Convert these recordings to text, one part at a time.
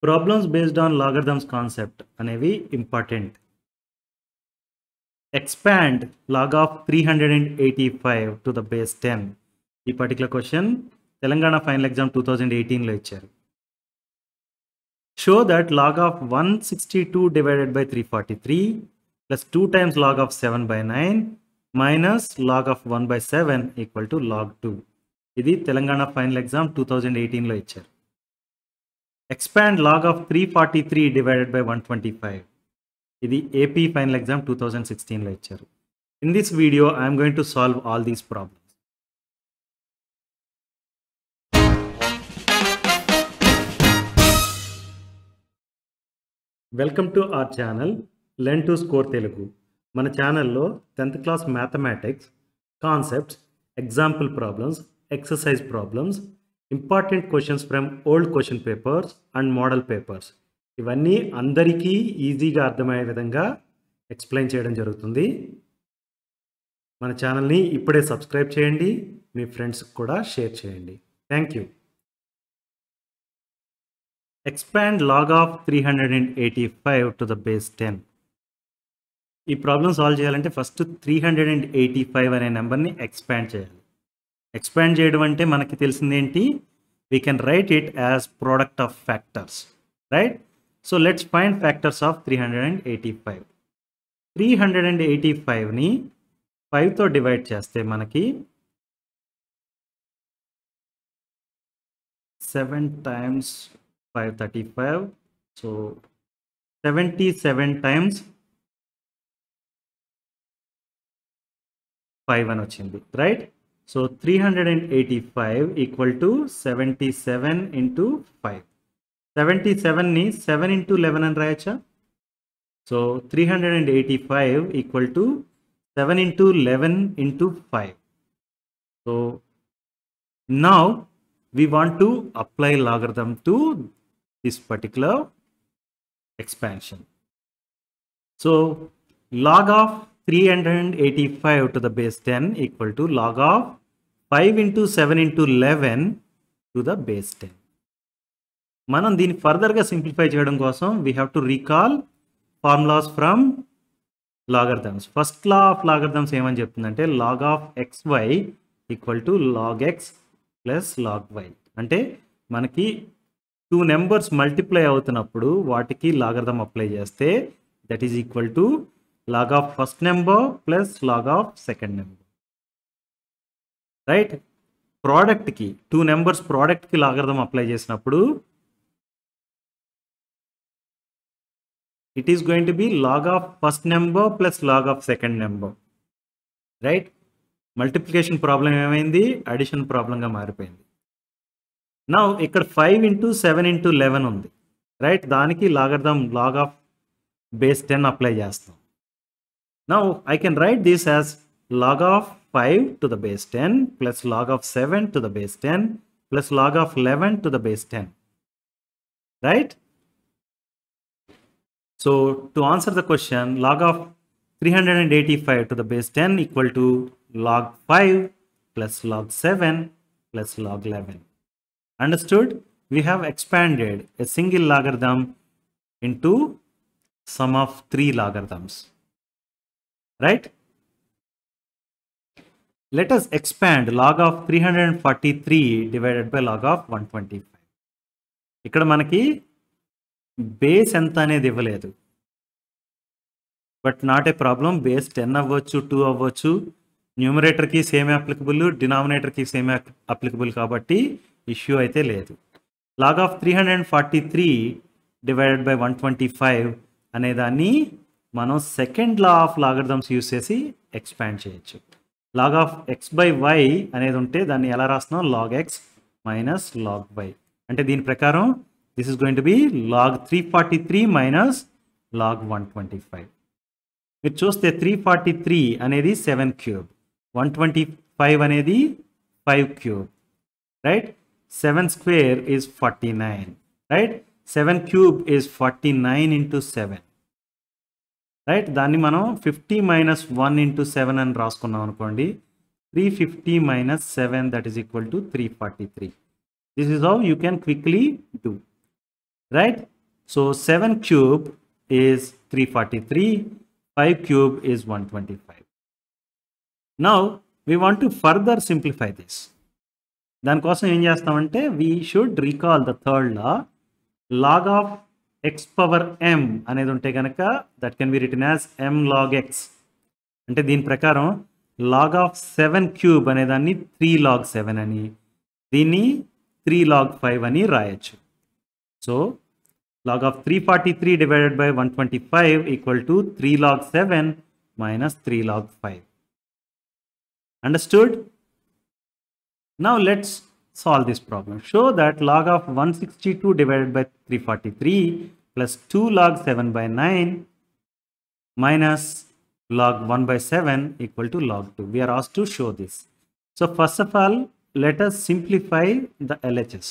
Problems based on logarithms concept అనేవి important expand log of three hundred and eighty five to the base ten ఈ particular question Telangana final exam two thousand ఎయిటీన్లో ఇచ్చారు show that log of one sixty two divided by three forty three plus two times log of seven by nine minus log of one by seven equal to log two ఇది Telangana final exam two thousand ఎయిటీన్లో ఇచ్చారు expand log of three forty three divided by one twenty five ఇది A P final exam two thousand సిక్స్టీన్లో ఇచ్చారు in this video I'm going to solve all these problems welcome to our channel learn to score Telugu మన ఛానల్లో tenth class mathematics concepts example problems exercise problems important questions from old question papers and model papers ఇవన్నీ అందరికీ ఈజీగా అర్థమయ్యే విధంగా explain చేయడం జరుగుతుంది మన ఛానల్ని ఇప్పుడే సబ్స్క్రైబ్ చేయండి మీ ఫ్రెండ్స్కి కూడా షేర్ చేయండి thank you expand log of three hundred and eighty five to the base ten ఈ ప్రాబ్లమ్ సాల్వ్ చేయాలంటే first three hundred and eighty five అనే నెంబర్ని ఎక్స్పాండ్ చేయాలి ఎక్స్పాండ్ చేయడం అంటే మనకి తెలిసింది ఏంటి we can write it as product of factors right so let's find factors of three hundred and eighty five three hundred and eighty ఫైవ్ని ఫైవ్తో డివైడ్ చేస్తే మనకి seven times five thirty five so seventy seven times five అని వచ్చింది right so three hundred and eighty five equal to seventy seven into five seventy సెవెన్ని seven into eleven అని రాయచ్చా so three hundred and eighty five equal to seven into eleven into five so now we want to apply logarithm to this particular expansion. So log of 385 to the base 10 equal to log of 5 into 7 into 11 to the base 10. మనం దీన్ని ఫర్దర్గా simplify చేయడం కోసం we have to recall formulas from logarithms first law of logarithms ఏమని చెప్తుందంటే log of X Y equal to log X plus log Y అంటే మనకి two numbers multiply అవుతున్నప్పుడు వాటికి లాగర్థం అప్లై చేస్తే that is equal to log of first number plus log of second number right ప్రోడక్ట్కి two numbers ప్రోడక్ట్కి logarithm apply చేసినప్పుడు it is going to be log of first number plus log of second number right multiplication problem ఏమైంది addition ప్రాబ్లంగా మారిపోయింది నా ఇక్కడ five into seven into eleven ఉంది right దానికి logarithm log of base ten apply చేస్తాం నా I can write this as log of five to the base ten plus log of seven to the base ten plus log of eleven to the base ten right so to answer the question log of 385 to the base 10 equal to log 5 plus log 7 plus log 11. Understood? We have expanded a single logarithm into sum of three logarithms. Right? Let us expand log of 343 divided by log of 125. ఇక్కడ మనకి base ఎంత అనేది ఇవ్వలేదు but not a problem base ten అవ్వచ్చు two అవ్వచ్చు న్యూమరేటర్కి same applicable డినామినేటర్కి same applicable కాబట్టి ఇష్యూ అయితే లేదు log of three hundred and forty three divided by one twenty five అనేదాన్ని మనం second law of logarithms use చేసి ఎక్స్పాండ్ చేయొచ్చు log of X by Y అనేది ఉంటే దాన్ని ఎలా రాస్తున్నాం log X minus log Y అంటే దీని ప్రకారం this is going to be log three forty three minus log one twenty five మీరు చూస్తే త్రీ ఫార్టీ త్రీ అనేది seven cube one twenty five అనేది five cube right seven square is forty nine right seven cube is forty nine into seven right దాన్ని మనం fifty minus one into seven అని రాసుకున్నాం అనుకోండి three fifty minus seven that is equal to three forty three this is how you can quickly do right so seven cube is three forty three five cube is one twenty five now we want to further simplify this దానికోసం ఏం చేస్తామంటే we should recall the third law log of X power M అనేది ఉంటే కనుక that can be return as M log X అంటే దీని ప్రకారం log of seven cube అనే దాన్ని త్రీ లాగ్ సెవెన్ అని దీన్ని త్రీ లాగ్ ఫైవ్ అని రాయొచ్చు so log of three forty three divided by one twenty five equal to three log seven minus three log five understood Now let's solve this problem. Show that log of 162 divided by 343 plus 2 log 7 by 9 minus log 1 by 7 equal to log 2. We are asked to show this. So first of all, let us simplify the LHS.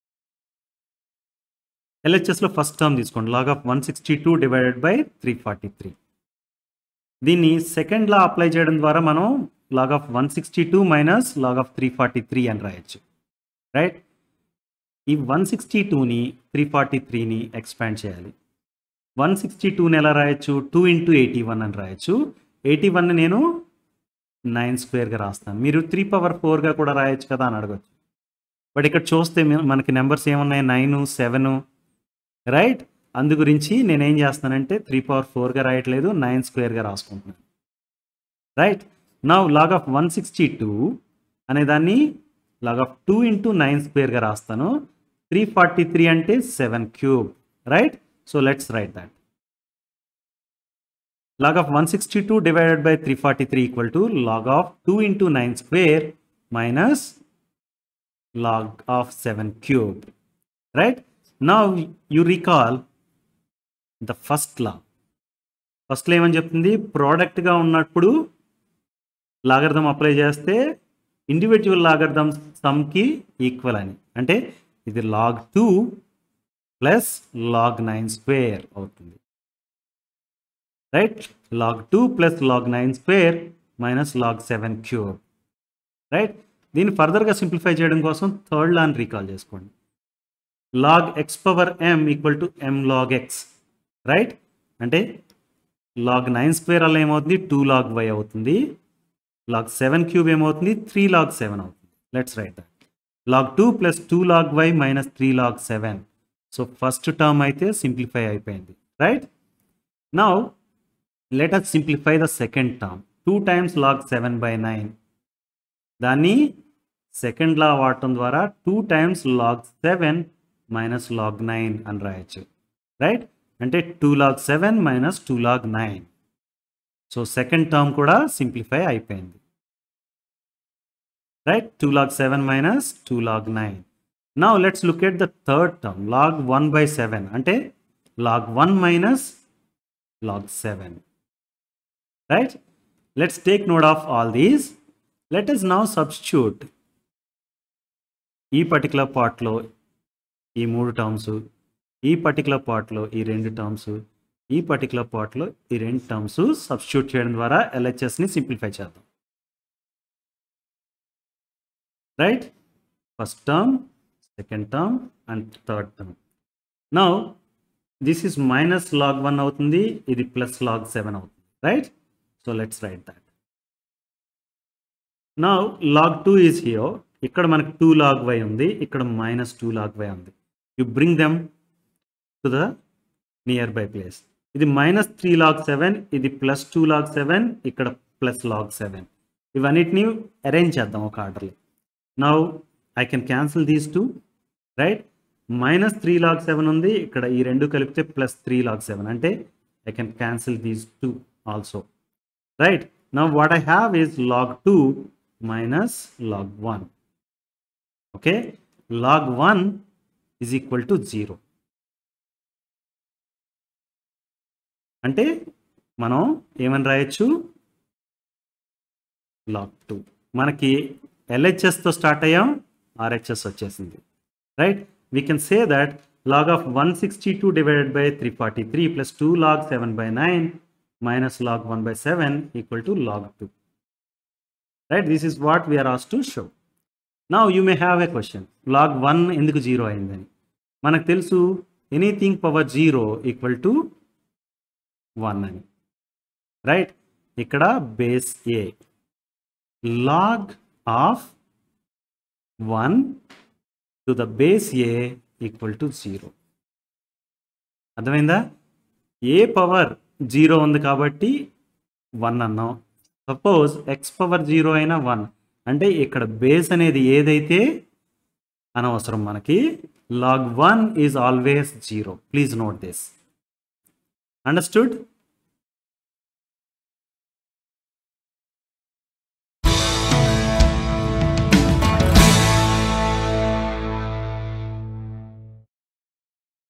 LHS లో first term తీసుకోండి log of one sixty two divided by three forty three దీన్ని second law apply చేయడం ద్వారా మనం log of one sixty two minus log of three forty three అని రాయొచ్చు right ఈ one sixty టూని త్రీ ఫార్టీ త్రీని ఎక్స్పాండ్ చేయాలి వన్ సిక్స్టీ టూని ఎలా రాయొచ్చు టూ ఇంటూ ఎయిటీ వన్ అని రాయొచ్చు ఎయిటీ వన్ నేను నైన్ స్క్వేర్గా రాస్తాను మీరు త్రీ పవర్ ఫోర్గా కూడా రాయొచ్చు కదా అని అడగచ్చు బట్ ఇక్కడ చూస్తే మన- మనకి నెంబర్స్ ఏమున్నాయి నైన్ సెవెన్ రైట్ అందు గురించి నేనేం చేస్తానంటే త్రీ పవర్ ఫోర్గా రాయట్లేదు నైన్ స్క్వేర్గా రాసుకుంటున్నాను రైట్ నా log of one sixty two అనే దాన్ని log of two into nine స్క్వేర్గా రాస్తాను త్రీ ఫార్టీ త్రీ అంటే seven cube right so let's write that log of 162 divided by 343 equal to log of 2 into 9 square minus log of 7 cube right now you recall the first law first ఏమని చెప్తుంది ప్రోడక్ట్గా ఉన్నప్పుడు logarithm apply చేస్తే individual logarithm సమ్కి equal అని అంటే ఇది log two plus log nine square అవుతుంది right log two plus log nine square minus log seven cube right దీన్ని ఫర్దర్గా సింప్లిఫై చేయడం కోసం థర్డ్ లాని రీకాల్ చేసుకోండి log x power m equal to m log x right అంటే log nine square అలా ఏమవుతుంది టూ లాగ్ వై అవుతుంది లాగ్ సెవెన్ క్యూబ్ ఏమవుతుంది త్రీ లాగ్ సెవెన్ అవుతుంది let's write that log two plus two log y minus three log seven so first term అయితే simplify అయిపోయింది right now let us simplify the second term 2 times log 7 by 9 దాన్ని second law వాడటం ద్వారా two times log seven minus log nine అని రాయొచ్చు right అంటే two log seven minus two log nine so second term కూడా simplify అయిపోయింది right two log seven minus two log nine now let's look at the third term log one by seven అంటే log one minus log 7 right let's take note of all these let us now substitute ఈ particular పార్ట్లో ఈ మూడు terms ఈ particular పార్ట్లో ఈ రెండు terms ఈ పర్టికులర్ పార్ట్లో ఈ రెండు టర్మ్స్ సబ్స్టిట్యూట్ చేయడం ద్వారా ఎల్హెచ్ఎస్ని సింప్లిఫై చేద్దాం right first term second term and third term now this is minus log one అవుతుంది ఇది ప్లస్ లాగ్ సెవెన్ అవుతుంది right so let's write that నా లాగ్ టూ ఈజ్ హియో ఇక్కడ మనకు టూ లాగ్ వై ఉంది ఇక్కడ మైనస్ టూ లాగ్ వై ఉంది you bring them to the near by place ఇది మైనస్ త్రీ లాగ్ సెవెన్ ఇది plus two log seven ఇక్కడ plus log seven ఇవన్నిటిని అరేంజ్ చేద్దాం ఒక ఆర్డర్లో now I can cancel these two right minus three log seven ఉంది ఇక్కడ ఈ రెండు కలిపితే ప్లస్ త్రీ లాగ్ సెవెన్ అంటే I can cancel these two also right నా what I have is log two minus log one okay log one is equal to zero అంటే మనం ఏమని రాయొచ్చు లాగ్ టూ మనకి ఎల్హెచ్ఎస్తో స్టార్ట్ అయ్యాం ఆర్హెచ్ఎస్ వచ్చేసింది right we can say that log of 162 divided by 343 plus 2 log 7 by 9 minus log 1 by 7 equal to log 2. Right? This is what we are asked to show. Now you may have a question. Log 1 ఎందుకు zero అయిందని మనకు తెలుసు anything power zero equal to one అని right ఇక్కడ base a log of one to the base a equal to zero అర్థమైందా a power zero ఉంది కాబట్టి one అన్నాం సపోజ్ ఎక్స్ పవర్ జీరో అయినా వన్ అంటే ఇక్కడ బేస్ అనేది ఏదైతే అనవసరం మనకి log one is always zero please note this understood